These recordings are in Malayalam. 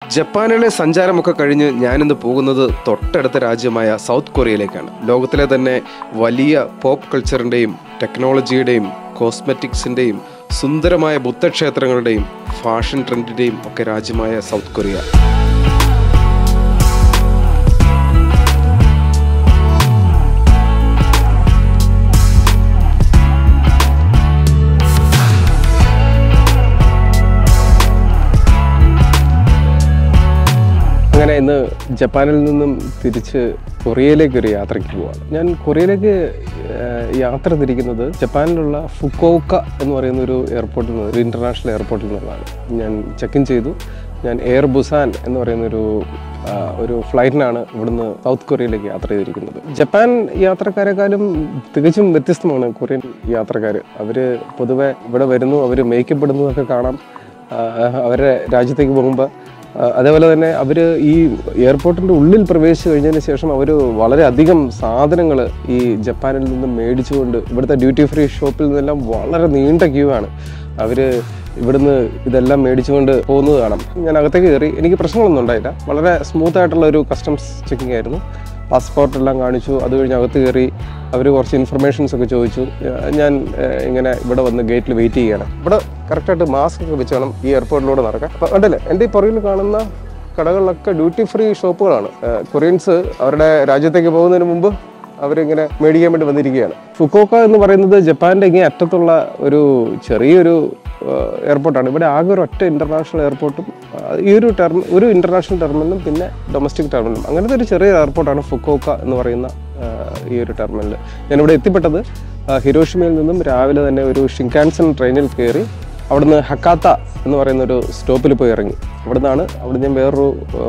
ജപ്പാനിലെ സഞ്ചാരമൊക്കെ കഴിഞ്ഞ് ഞാനിന്ന് പോകുന്നത് തൊട്ടടുത്ത രാജ്യമായ സൗത്ത് കൊറിയയിലേക്കാണ് ലോകത്തിലെ തന്നെ വലിയ പോപ്പ് കൾച്ചറിൻ്റെയും ടെക്നോളജിയുടെയും കോസ്മെറ്റിക്സിൻ്റെയും സുന്ദരമായ ബുദ്ധക്ഷേത്രങ്ങളുടെയും ഫാഷൻ ട്രെൻഡിൻ്റെയും ഒക്കെ രാജ്യമായ സൗത്ത് കൊറിയ അങ്ങനെ ഇന്ന് ജപ്പാനിൽ നിന്നും തിരിച്ച് കൊറിയയിലേക്ക് ഒരു യാത്രയ്ക്ക് പോവാണ് ഞാൻ കൊറിയയിലേക്ക് ഏഹ്, യാത്ര തിരിക്കുന്നത് ജപ്പാനിലുള്ള ഫുക്കോക്ക എന്ന് പറയുന്ന ഒരു എയർപോർട്ടിൽ നിന്ന് ഒരു ഇൻ്റർനാഷണൽ എയർപോർട്ടിൽ നിന്നുള്ളതാണ് ഞാൻ ചെക്ക് ഇൻ ചെയ്തു ഞാൻ എയർ ബുസാൻ എന്ന് പറയുന്ന ഒരു ആ, ഒരു ഫ്ലൈറ്റിനാണ് ഇവിടുന്ന് സൗത്ത് കൊറിയയിലേക്ക് യാത്ര ചെയ്തിരിക്കുന്നത് ജപ്പാൻ യാത്രക്കാരെക്കാളും തികച്ചും വ്യത്യസ്തമാണ് കൊറിയൻ യാത്രക്കാർ അവർ പൊതുവെ ഇവിടെ വരുന്നു അവർ മേക്കപ്പ് ഇടുന്നതൊക്കെ കാണാം ആ, അവരുടെ രാജ്യത്തേക്ക് പോകുമ്പോൾ ആ, അതേപോലെ തന്നെ അവർ ഈ എയർപോർട്ടിൻ്റെ ഉള്ളിൽ പ്രവേശിച്ചു കഴിഞ്ഞതിന് ശേഷം അവർ വളരെയധികം സാധനങ്ങൾ ഈ ജപ്പാനിൽ നിന്ന് മേടിച്ചുകൊണ്ട് ഇവിടുത്തെ ഡ്യൂട്ടി ഫ്രീ ഷോപ്പിൽ നിന്നെല്ലാം വളരെ നീണ്ട ക്യൂ ആണ് അവർ ഇവിടുന്ന് ഇതെല്ലാം മേടിച്ചുകൊണ്ട് പോകുന്നത് കാണാം ഞാൻ അകത്തേക്ക് കയറി എനിക്ക് പ്രശ്നങ്ങളൊന്നും ഉണ്ടായില്ല വളരെ സ്മൂത്ത് ആയിട്ടുള്ള ഒരു കസ്റ്റംസ് ചെക്കിംഗ് ആയിരുന്നു പാസ്പോർട്ട് എല്ലാം കാണിച്ചു അത് കഴിഞ്ഞ് അകത്ത് കയറി അവർ കുറച്ച് ഇൻഫർമേഷൻസ് ഒക്കെ ചോദിച്ചു ഏഹ് ഞാൻ ഏഹ് ഇങ്ങനെ ഇവിടെ വന്ന് ഗേറ്റിൽ വെയിറ്റ് ചെയ്യാണ് ഇവിടെ കറക്റ്റായിട്ട് മാസ്ക് ഒക്കെ വെച്ച് വേണം ഈ എയർപോർട്ടിലൂടെ നടക്കാൻ അപ്പോൾ കണ്ടില്ലേ എൻ്റെ ഈ പുറകിൽ കാണുന്ന കടകളിലൊക്കെ ഡ്യൂട്ടി ഫ്രീ ഷോപ്പുകളാണ് ഏഹ് കൊറിയൻസ് അവരുടെ രാജ്യത്തേക്ക് പോകുന്നതിന് മുമ്പ് അവരിങ്ങനെ മേടിക്കാൻ വേണ്ടി വന്നിരിക്കുകയാണ് ഫുക്കോക്ക എന്ന് പറയുന്നത് ജപ്പാൻ്റെ ഇങ്ങനെ അറ്റത്തുള്ള ഒരു ചെറിയൊരു ഏഹ് എയർപോർട്ടാണ് ഇവിടെ ആകെ ഒരു ഒറ്റ ഇൻ്റർനാഷണൽ എയർപോർട്ടും ആ, ഈ ഒരു ടെർമി ഒരു ഇൻ്റർനാഷണൽ ടെർമിനലും പിന്നെ ഡൊമസ്റ്റിക് ടെർമിനലും അങ്ങനത്തെ ഒരു ചെറിയ എയർപോർട്ടാണ് ഫുക്കോക്ക എന്ന് പറയുന്ന ആ, ഈ ഒരു ടെർമിനൽ ഞാനിവിടെ എത്തിപ്പെട്ടത് ആ, ഹിരോഷിമയിൽ നിന്നും രാവിലെ തന്നെ ഒരു ഷിൻകാൻസൺ ട്രെയിനിൽ കയറി അവിടുന്ന് ഹക്കാത്ത എന്ന് പറയുന്ന ഒരു സ്റ്റോപ്പിൽ പോയി ഇറങ്ങി അവിടെ നിന്നാണ് അവിടെ ഞാൻ വേറൊരു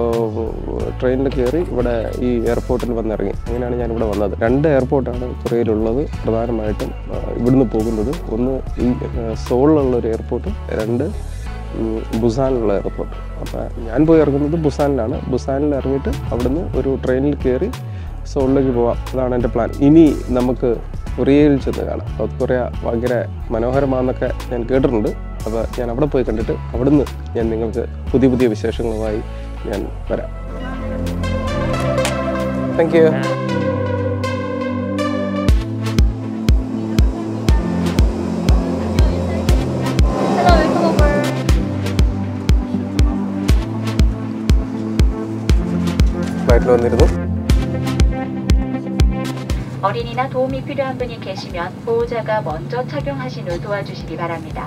ട്രെയിനിൽ കയറി ഇവിടെ ഈ എയർപോർട്ടിൽ വന്ന് ഇറങ്ങി അങ്ങനെയാണ് ഞാൻ ഇവിടെ വന്നത് രണ്ട് എയർപോർട്ടാണ് കൊറിയയിലുള്ളത് പ്രധാനമായിട്ടും ആ, ഇവിടുന്ന് പോകുന്നത് ഒന്ന് ഈ ആ, സോളിലുള്ള ഒരു എയർപോർട്ട് രണ്ട് ഉം, ബുസാനിലുള്ള എയർപോർട്ട് അപ്പോൾ ഞാൻ പോയി ഇറങ്ങുന്നത് ബുസാനിലാണ് ബുസാനിൽ ഇറങ്ങിയിട്ട് അവിടുന്ന് ഒരു ട്രെയിനിൽ കയറി സോളിലേക്ക് പോവാം അതാണ് എൻ്റെ പ്ലാൻ ഇനി നമുക്ക് കൊറിയയിൽ ചെന്ന് കാണാം സൗത്ത് കൊറിയ ഭയങ്കര മനോഹരമാണെന്നൊക്കെ ഞാൻ കേട്ടിട്ടുണ്ട് അപ്പോൾ ഞാൻ അവിടെ പോയി കണ്ടിട്ട് അവിടുന്ന് ഞാൻ നിങ്ങൾക്ക് പുതിയ പുതിയ വിശേഷങ്ങളുമായി ഞാൻ വരാം thank you Hello, welcome over. ഫ്ലൈറ്റിൽ വന്നിരുന്നു 어린이나 도움이 필요한 분이 계시면 보호자가 먼저 착용하신 후 도와주시기 바랍니다.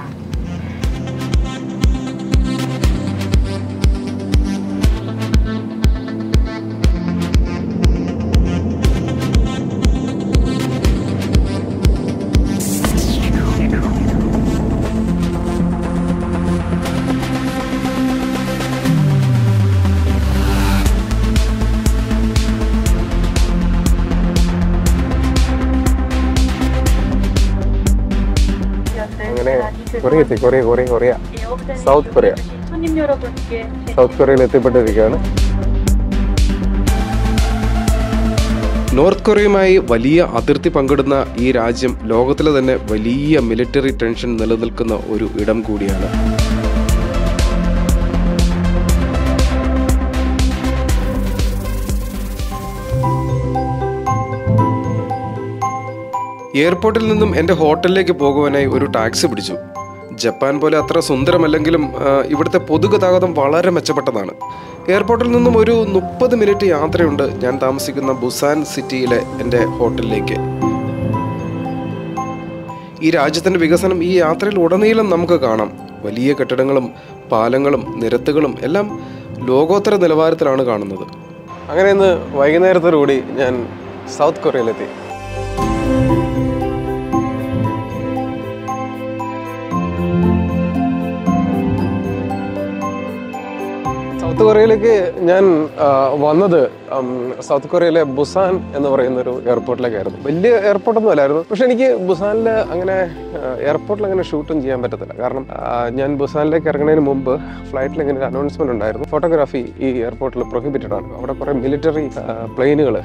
അങ്ങനെ കൊറിയ എത്തി Korea Korea Korea South Korea. 손님 여러분께 South കൊറിയയിൽ എത്തിപ്പെട്ടിരിക്കുകയാണ് നോർത്ത് കൊറിയയുമായി വലിയ അതിർത്തി പങ്കിടുന്ന ഈ രാജ്യം ലോകത്തിലെ തന്നെ വലിയ മിലിറ്ററി ടെൻഷൻ നിലനിൽക്കുന്ന ഒരു ഇടം കൂടിയാണ് എയർപോർട്ടിൽ നിന്നും എൻ്റെ ഹോട്ടലിലേക്ക് പോകുവാനായി ഒരു ടാക്സി പിടിച്ചു ജപ്പാൻ പോലെ അത്ര സുന്ദരമല്ലെങ്കിലും ആ, ഇവിടുത്തെ പൊതുഗതാഗതം വളരെ മെച്ചപ്പെട്ടതാണ് എയർപോർട്ടിൽ നിന്നും ഒരു മുപ്പത് മിനിറ്റ് യാത്രയുണ്ട് ഞാൻ താമസിക്കുന്ന ബുസാൻ സിറ്റിയിലെ എൻ്റെ ഹോട്ടലിലേക്ക് ഈ രാജ്യത്തിൻ്റെ വികസനം ഈ യാത്രയിൽ ഉടനീളം നമുക്ക് കാണാം വലിയ കെട്ടിടങ്ങളും പാലങ്ങളും നിരത്തുകളും എല്ലാം ലോകോത്തര നിലവാരത്തിലാണ് കാണുന്നത് അങ്ങനെ ഇന്ന് വൈകുന്നേരത്തോടുകൂടി ഞാൻ സൗത്ത് കൊറിയയിലെത്തി സൗത്ത് കൊറിയയിലേക്ക് ഞാൻ ആ, വന്നത് ഉം, സൗത്ത് കൊറിയയിലെ ബുസാൻ എന്ന് പറയുന്ന ഒരു എയർപോർട്ടിലേക്കായിരുന്നു വലിയ എയർപോർട്ടൊന്നും അല്ലായിരുന്നു പക്ഷെ എനിക്ക് ബുസാനിൽ അങ്ങനെ എയർപോർട്ടിൽ അങ്ങനെ ഷൂട്ടും ചെയ്യാൻ പറ്റത്തില്ല കാരണം ആ, ഞാൻ ബുസാനിലേക്ക് ഇറങ്ങുന്നതിന് മുമ്പ് ഫ്ലൈറ്റിൽ ഇങ്ങനെ ഒരു അനൗൺസ്മെന്റ് ഉണ്ടായിരുന്നു ഫോട്ടോഗ്രാഫി ഈ എയർപോർട്ടിൽ പ്രൊഹിബിറ്റഡ് ആണ് അവിടെ കുറേ മിലിറ്ററി പ്ലെയിനുകൾ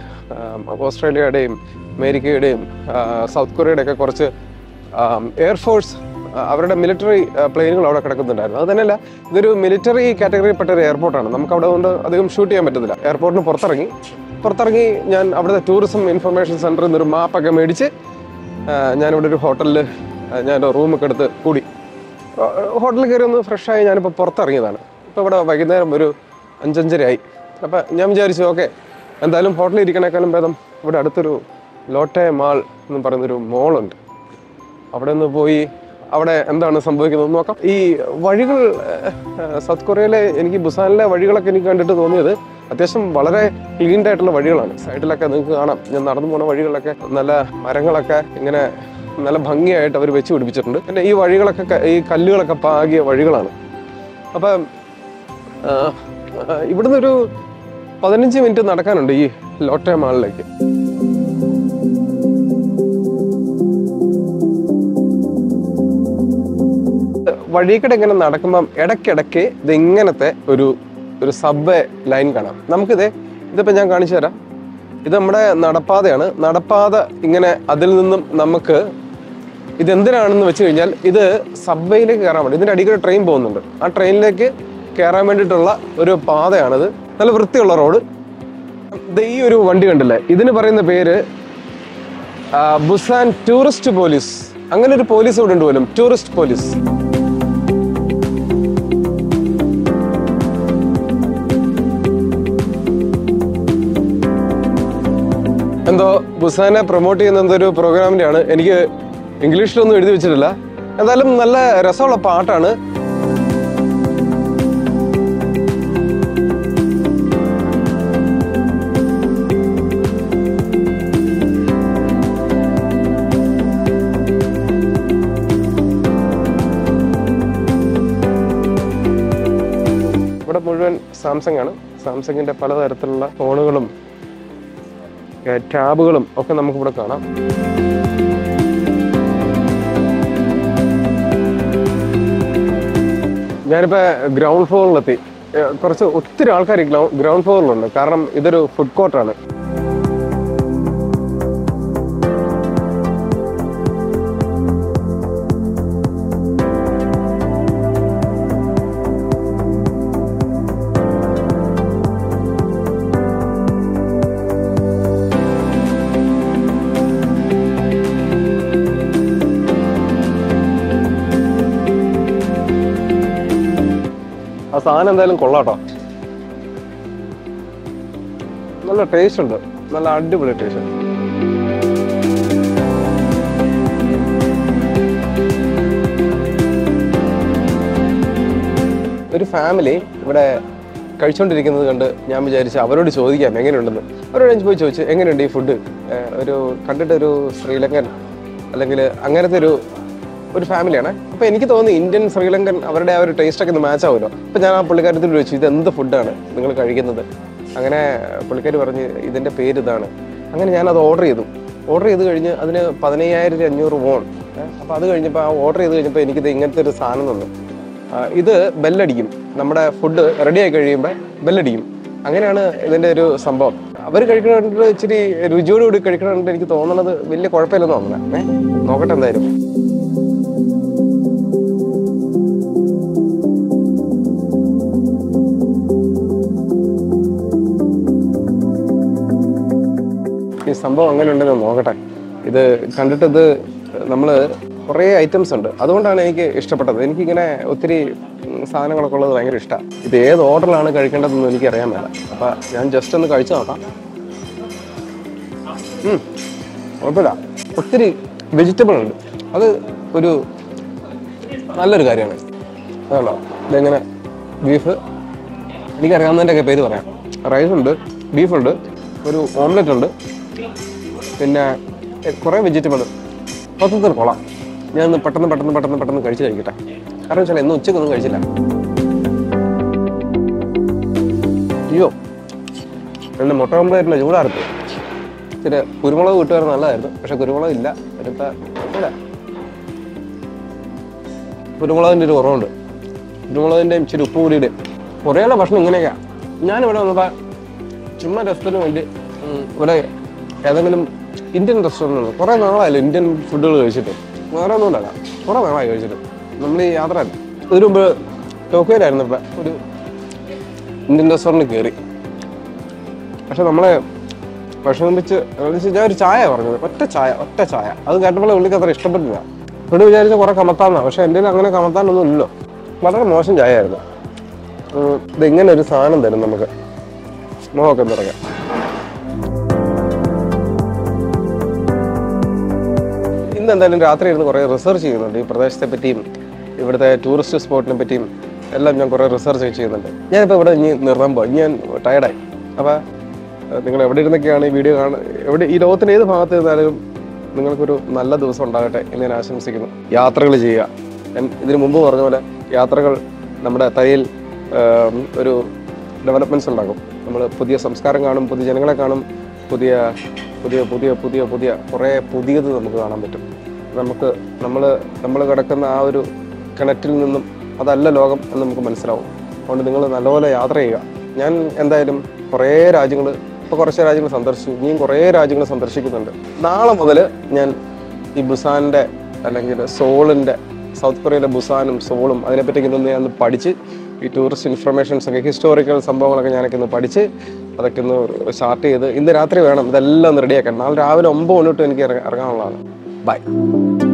ഓസ്ട്രേലിയയുടെയും അമേരിക്കയുടെയും ആ, സൗത്ത് കൊറിയയുടെ ഒക്കെ കുറച്ച് എയർഫോഴ്സ് ആ, അവരുടെ മിലിറ്ററി പ്ലെയിനുകൾ അവിടെ കിടക്കുന്നുണ്ടായിരുന്നു അത് തന്നെയല്ല ഇതൊരു മിലിറ്ററി കാറ്റഗറിയിൽപ്പെട്ട ഒരു എയർപോർട്ടാണ് നമുക്ക് അവിടെ കൊണ്ട് അധികം ഷൂട്ട് ചെയ്യാൻ പറ്റത്തില്ല എയർപോർട്ടിന് പുറത്തിറങ്ങി പുറത്തിറങ്ങി ഞാൻ അവിടുത്തെ ടൂറിസം ഇൻഫർമേഷൻ സെൻറ്ററിൽ നിന്ന് ഒരു മാപ്പൊക്കെ മേടിച്ച് ആ, ഞാനിവിടെ ഒരു ഹോട്ടലിൽ ഞാൻ റൂമൊക്കെ എടുത്ത് കൂടി ആ, ഹോട്ടലിൽ കയറി ഒന്ന് ഫ്രഷായി ഞാനിപ്പോൾ പുറത്തിറങ്ങിയതാണ് ഇപ്പോൾ ഇവിടെ വൈകുന്നേരം ഒരു അഞ്ചഞ്ചരയായി അപ്പം ഞാൻ വിചാരിച്ചു ഓക്കെ എന്തായാലും ഹോട്ടലിൽ ഇരിക്കണേക്കാളും ഭേദം ഇവിടെ അടുത്തൊരു ലോട്ടെ മാൾ എന്ന് പറയുന്നൊരു മോളുണ്ട് അവിടെ നിന്ന് പോയി അവിടെ എന്താണ് സംഭവിക്കുന്നത് നോക്കാം ഈ വഴികൾ ഏഹ്, സൗത്ത് കൊറിയയിലെ എനിക്ക് ബുസാനിലെ വഴികളൊക്കെ എനിക്ക് കണ്ടിട്ട് തോന്നിയത് അത്യാവശ്യം വളരെ ക്ലീൻഡ് ആയിട്ടുള്ള വഴികളാണ് സൈഡിലൊക്കെ നിങ്ങൾക്ക് കാണാം ഞാൻ നടന്നു പോണ വഴികളിലൊക്കെ നല്ല മരങ്ങളൊക്കെ ഇങ്ങനെ നല്ല ഭംഗിയായിട്ട് അവർ വെച്ച് പിടിപ്പിച്ചിട്ടുണ്ട് പിന്നെ ഈ വഴികളൊക്കെ ക- ഈ കല്ലുകളൊക്കെ പാകിയ വഴികളാണ് അപ്പം ആ, ആ, ഇവിടുന്ന് ഒരു പതിനഞ്ച് മിനിറ്റ് നടക്കാനുണ്ട് ഈ ലോട്ടെ മാളിലേക്ക് വഴിക്കടെ ഇങ്ങനെ നടക്കുമ്പം ഇടയ്ക്കിടയ്ക്ക് ഇത് ഇങ്ങനത്തെ ഒരു ഒരു സബ്വേ ലൈൻ കാണാം നമുക്കിത് ഇതിപ്പോൾ ഞാൻ കാണിച്ചു തരാം ഇത് നമ്മുടെ നടപ്പാതയാണ് നടപ്പാത ഇങ്ങനെ അതിൽ നിന്നും നമുക്ക് ഇതെന്തിനാണെന്ന് വെച്ച് കഴിഞ്ഞാൽ ഇത് സബ്വേയിലേക്ക് കയറാൻ വേണ്ടി ഇതിൻ്റെ അടിയിൽ ട്രെയിൻ പോകുന്നുണ്ട് ആ ട്രെയിനിലേക്ക് കയറാൻ വേണ്ടിയിട്ടുള്ള ഒരു പാതയാണിത് നല്ല വൃത്തിയുള്ള റോഡ് ഇത് ഈ ഒരു വണ്ടി കണ്ടില്ലേ ഇതിന് പറയുന്ന പേര് ആ, ബുസാൻ ടൂറിസ്റ്റ് പോലീസ് അങ്ങനെ ഒരു പോലീസ് ഇവിടെ ഉണ്ട് പോലും ടൂറിസ്റ്റ് പോലീസ് എന്തോ ബുസാനെ പ്രൊമോട്ട് ചെയ്യുന്ന എന്തോ ഒരു പ്രോഗ്രാമിന്റെ ആണ് എനിക്ക് ഇംഗ്ലീഷിലൊന്നും എഴുതി വെച്ചിട്ടില്ല എന്തായാലും നല്ല രസമുള്ള പാട്ടാണ് ഇവിടെ മുഴുവൻ സാംസങ് ആണ് സാംസങ്ങിന്റെ പലതരത്തിലുള്ള ഫോണുകളും ഏഹ് ടാബുകളും ഒക്കെ നമുക്കിവിടെ കാണാം ഞാനിപ്പോൾ ഗ്രൗണ്ട് ഫ്ലോറിലെത്തി ഏഹ് കുറച്ച് ഒത്തിരി ആൾക്കാർ ഗ്രൗണ്ട് ഫ്ലോറിലുണ്ട് കാരണം ഇതൊരു ഫുഡ് കോർട്ടാണ് ആ സാധനം എന്തായാലും കൊള്ളാട്ടോ നല്ല ടേസ്റ്റ് ഉണ്ട് നല്ല അടിപൊളി ടേസ്റ്റ് ഒരു ഫാമിലി ഇവിടെ കഴിച്ചുകൊണ്ടിരിക്കുന്നത് കണ്ട് ഞാൻ വിചാരിച്ചു അവരോട് ചോദിക്കാം എങ്ങനെയുണ്ടെന്ന് അവരോട് ഞാൻ പോയി ചോദിച്ചു എങ്ങനെയുണ്ട് ഈ ഫുഡ് ഒരു കണ്ടിട്ട് ഒരു ശ്രീലങ്കൻ അല്ലെങ്കിൽ അങ്ങനത്തെ ഒരു ഒരു ഫാമിലിയാണ് അപ്പോൾ എനിക്ക് തോന്നി ഇന്ത്യൻ ശ്രീലങ്കൻ അവരുടെ ആ ഒരു ടേസ്റ്റ് ഒക്കെ ഒന്ന് മാച്ച് ആവുമല്ലോ അപ്പോൾ ഞാൻ ആ പുള്ളിക്കാരത്തിൽ ചോദിച്ചു ഇത് എന്ത് ഫുഡാണ് നിങ്ങൾ കഴിക്കുന്നത് അങ്ങനെ പുള്ളിക്കാർ പറഞ്ഞ് ഇതിൻ്റെ പേര് ഇതാണ് അങ്ങനെ ഞാനത് ഓർഡർ ചെയ്തു ഓർഡർ ചെയ്ത് കഴിഞ്ഞ് അതിന് പതിനയ്യായിരത്തി അഞ്ഞൂറ് വോൺ അപ്പോൾ അത് കഴിഞ്ഞപ്പോൾ ആ ഓർഡർ ചെയ്ത് കഴിഞ്ഞപ്പോൾ എനിക്കിത് ഇങ്ങനത്തെ ഒരു സാധനം തന്നു ആ, ഇത് ബെല്ലടിക്കും നമ്മുടെ ഫുഡ് റെഡി ആയി കഴിയുമ്പോൾ ബെല്ലടിക്കും അങ്ങനെയാണ് ഇതിൻ്റെ ഒരു സംഭവം അവർ കഴിക്കണ ഇച്ചിരി രുചിയോടുകൂടി കഴിക്കണമെന്ന് എനിക്ക് തോന്നുന്നത് വലിയ കുഴപ്പമില്ലെന്ന് തോന്നുന്നത് ഏ നോക്കട്ടെ എന്തായാലും ഈ സംഭവം അങ്ങനെ ഉണ്ടെന്ന് നോക്കട്ടെ ഇത് കണ്ടിട്ട് ഇത് നമ്മൾ കുറേ ഐറ്റംസ് ഉണ്ട് അതുകൊണ്ടാണ് എനിക്ക് ഇഷ്ടപ്പെട്ടത് എനിക്കിങ്ങനെ ഒത്തിരി ഉം, സാധനങ്ങളൊക്കെ ഉള്ളത് ഭയങ്കര ഇഷ്ടമാണ് ഇത് ഏത് ഓർഡറിലാണ് കഴിക്കേണ്ടതെന്ന് എനിക്ക് അറിയാൻ മേല അപ്പം ഞാൻ ജസ്റ്റ് ഒന്ന് കഴിച്ചു നോക്കാം ഉം, കുഴപ്പമില്ല ഒത്തിരി വെജിറ്റബിൾ ഉണ്ട് അത് ഒരു നല്ലൊരു കാര്യമാണ് അതല്ലോ ഇതെങ്ങനെ ബീഫ് എനിക്കറിയാവുന്നതിൻ്റെയൊക്കെ പേര് പറയാം റൈസ് ഉണ്ട് ബീഫുണ്ട് ഒരു ഓംലെറ്റ് ഉണ്ട് പിന്നെ കുറേ വെജിറ്റബിൾ മൊത്തത്തിൽ കൊള്ളാം ഞാൻ ഒന്ന് പെട്ടെന്ന് പെട്ടെന്ന് പെട്ടെന്ന് പെട്ടെന്ന് കഴിച്ച് കഴിക്കട്ടെ കാരണം വെച്ചാൽ ഇന്ന് ഉച്ചക്കൊന്നും കഴിച്ചില്ല അയ്യോ എൻ്റെ മുട്ട ഓംപ്ലേറ്റിൻ്റെ ചൂടാർത്ത് ഇച്ചിരി കുരുമുളക് കിട്ടുമായിരുന്നു നല്ലതായിരുന്നു പക്ഷെ കുരുമുളക് ഇല്ല ഇപ്പം ഇല്ല കുരുമുളകിൻ്റെ ഒരു കുറവുണ്ട് കുരുമുളകിൻ്റെയും ഇച്ചിരി ഉപ്പ് കൂടിയുടെ കുറേയുള്ള ഭക്ഷണം ഇങ്ങനെയൊക്കെയാണ് ഞാനിവിടെ വന്നപ്പോൾ ചുമ്മാ രസത്തിന് വേണ്ടി ഉം, ഇവിടെ ഏതെങ്കിലും ഇന്ത്യൻ റെസ്റ്റോറൻറ്റ് കുറേ നാളായല്ലോ ഇന്ത്യൻ ഫുഡുകൾ കഴിച്ചിട്ട് വേറെ ഒന്നും ഉണ്ടല്ല കുറേ നാളായി കഴിച്ചിട്ട് നമ്മൾ ഈ യാത്ര ഇതിനു മുമ്പ് ടോക്കിയോയിലായിരുന്നു ഇപ്പം ഒരു ഇന്ത്യൻ റെസ്റ്റോറൻറ്റ് കയറി പക്ഷെ നമ്മളെ വിഷമിപ്പിച്ച് എന്ന് വെച്ചാൽ ഞാൻ ഒരു ചായ പറഞ്ഞത് ഒറ്റ ചായ ഒറ്റ ചായ അത് കേട്ടപ്പോൾ പുള്ളിക്ക് അത്ര ഇഷ്ടപ്പെട്ടില്ല പുള്ളി വിചാരിച്ച കുറെ കമത്താന്നാ പക്ഷെ എൻ്റെ കയ്യിൽ അങ്ങനെ കമത്താനൊന്നും ഇല്ലല്ലോ വളരെ മോശം ചായ ആയിരുന്നു ഉം, ഇത് ഇങ്ങനെ ഒരു സാധനം തരും നമുക്ക് മുഖമൊക്കെ തുടങ്ങാം ഇന്ന് എന്തായാലും രാത്രി ഇരുന്ന് കുറേ റിസർച്ച് ചെയ്യുന്നുണ്ട് ഈ പ്രദേശത്തെ പറ്റിയും ഇവിടുത്തെ ടൂറിസ്റ്റ് സ്പോട്ടിനെ പറ്റിയും എല്ലാം ഞാൻ കുറേ റിസർച്ച് ചെയ്യുന്നുണ്ട് ഞാനിപ്പോൾ ഇവിടെ ഇനി നിർത്താൻ പോകും ഇനി ഞാൻ ടയർഡായി അപ്പോൾ നിങ്ങൾ എവിടെ ഇരുന്നൊക്കെയാണ് ഈ വീഡിയോ കാണുക എവിടെ ഈ ലോകത്തിൻ്റെ ഏത് ഭാഗത്ത് ഇരുന്നാലും നിങ്ങൾക്കൊരു നല്ല ദിവസം ഉണ്ടാകട്ടെ എന്ന് ഞാൻ ആശംസിക്കുന്നു യാത്രകൾ ചെയ്യുക ഞാൻ ഇതിനു മുമ്പ് പറഞ്ഞ പോലെ യാത്രകൾ നമ്മുടെ തലയിൽ ആം, ഒരു ഡെവലപ്മെൻറ്റ്സ് ഉണ്ടാക്കും നമ്മൾ പുതിയ സംസ്കാരം കാണും പുതിയ ജനങ്ങളെ കാണും പുതിയ പുതിയ പുതിയ പുതിയ പുതിയ കുറേ പുതിയത് നമുക്ക് കാണാൻ പറ്റും നമുക്ക് നമ്മൾ നമ്മൾ കിടക്കുന്ന ആ ഒരു കിണറ്റിൽ നിന്നും അതല്ല ലോകം എന്ന് നമുക്ക് മനസ്സിലാവും അതുകൊണ്ട് നിങ്ങൾ നല്ലപോലെ യാത്ര ചെയ്യുക ഞാൻ എന്തായാലും കുറേ രാജ്യങ്ങൾ ഇപ്പോൾ കുറച്ച് രാജ്യങ്ങൾ സന്ദർശിച്ചു ഇനിയും കുറേ രാജ്യങ്ങൾ സന്ദർശിക്കുന്നുണ്ട് നാളെ മുതൽ ഞാൻ ഈ ബുസാനിൻ്റെ അല്ലെങ്കിൽ സോളിൻ്റെ സൗത്ത് കൊറിയയിലെ ബുസാനും സോളും അതിനെപ്പറ്റിയൊക്കെ ഒന്ന് ഞാൻ ഒന്ന് പഠിച്ച് ഈ ടൂറിസ്റ്റ് ഇൻഫർമേഷൻസ് ഒക്കെ ഹിസ്റ്റോറിക്കൽ സംഭവങ്ങളൊക്കെ ഞാനൊക്കെ ഒന്ന് പഠിച്ച് അതൊക്കെ ഒന്ന് സ്റ്റാർട്ട് ചെയ്ത് ഇന്ന് രാത്രി വേണം ഇതെല്ലാം ഒന്ന് റെഡിയാക്കാൻ നാളെ രാവിലെ ഒമ്പത് മണി തൊട്ട് എനിക്ക് ഇറങ്ങ- ഇറങ്ങാനുള്ളതാണ് ബൈ